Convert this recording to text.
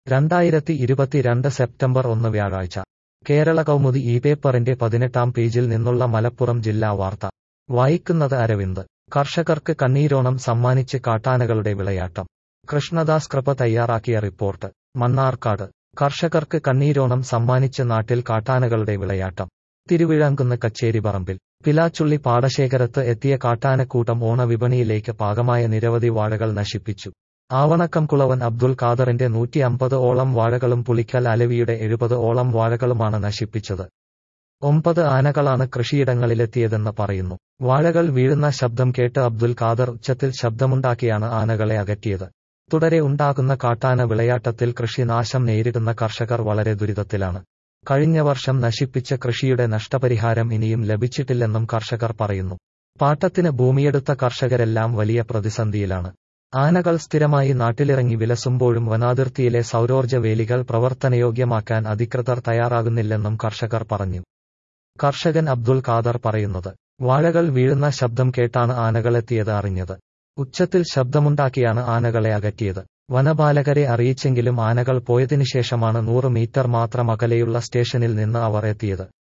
രണ്ടായിരത്തി ഇരുപത്തിരണ്ട് സെപ്റ്റംബർ ഒന്ന് വ്യാഴാഴ്ച കേരള കൗമുദി ഈ പേപ്പറിന്റെ പതിനെട്ടാം പേജിൽ നിന്നുള്ള മലപ്പുറം ജില്ലാ വാർത്ത വായിക്കുന്നത് അരവിന്ദ് കർഷകർക്ക് കണ്ണീരോണം സമ്മാനിച്ച് കാട്ടാനകളുടെ വിളയാട്ടം കൃഷ്ണദാസ് കൃപ തയ്യാറാക്കിയ റിപ്പോർട്ട് മണ്ണാർക്കാട് കർഷകർക്ക് കണ്ണീരോണം സമ്മാനിച്ച് നാട്ടിൽ കാട്ടാനകളുടെ വിളയാട്ടം തിരുവിഴാങ്കുന്ന് കച്ചേരിപറമ്പിൽ പിലാച്ചുള്ളി പാടശേഖരത്ത് എത്തിയ കാട്ടാനക്കൂട്ടം ഓണവിപണിയിലേക്ക് പാകമായ നിരവധി വാഴകൾ നശിപ്പിച്ചു ആവണക്കം കുളവൻ അബ്ദുൽ ഖാദറിന്റെ നൂറ്റി അമ്പത് ഓളം വാഴകളും പുളിക്കൽ അലവിയുടെ എഴുപത് ഓളം വാഴകളുമാണ് നശിപ്പിച്ചത് ഒമ്പത് ആനകളാണ് കൃഷിയിടങ്ങളിലെത്തിയതെന്ന് പറയുന്നു വാഴകൾ വീഴുന്ന ശബ്ദം കേട്ട് അബ്ദുൽ ഖാദർ ഉച്ചത്തിൽ ശബ്ദമുണ്ടാക്കിയാണ് ആനകളെ അകറ്റിയത് തുടരെ ഉണ്ടാകുന്ന കാട്ടാന വിളയാട്ടത്തിൽ കൃഷിനാശം നേരിടുന്ന കർഷകർ വളരെ ദുരിതത്തിലാണ് കഴിഞ്ഞ വർഷം നശിപ്പിച്ച കൃഷിയുടെ നഷ്ടപരിഹാരം ഇനിയും ലഭിച്ചിട്ടില്ലെന്നും കർഷകർ പറയുന്നു പാട്ടത്തിന് ഭൂമിയെടുത്ത കർഷകരെല്ലാം വലിയ പ്രതിസന്ധിയിലാണ് ആനകൾ സ്ഥിരമായി നാട്ടിലിറങ്ങി വിലസുമ്പോഴും വനാതിർത്തിയിലെ സൗരോർജ്ജ വേലികൾ പ്രവർത്തനയോഗ്യമാക്കാൻ അധികൃതർ തയ്യാറാകുന്നില്ലെന്നും കർഷകർ പറഞ്ഞു കർഷകൻ അബ്ദുൽ ഖാദർ പറയുന്നത് വാഴകൾ വീഴുന്ന ശബ്ദം കേട്ടാണ് ആനകളെത്തിയത് അറിഞ്ഞത് ഉച്ചത്തിൽ ശബ്ദമുണ്ടാക്കിയാണ് ആനകളെ അകറ്റിയത് വനപാലകരെ അറിയിച്ചെങ്കിലും ആനകൾ പോയതിനുശേഷമാണ് നൂറ് മീറ്റർ മാത്രം അകലെയുള്ള സ്റ്റേഷനിൽ നിന്ന് അവർ എത്തിയത്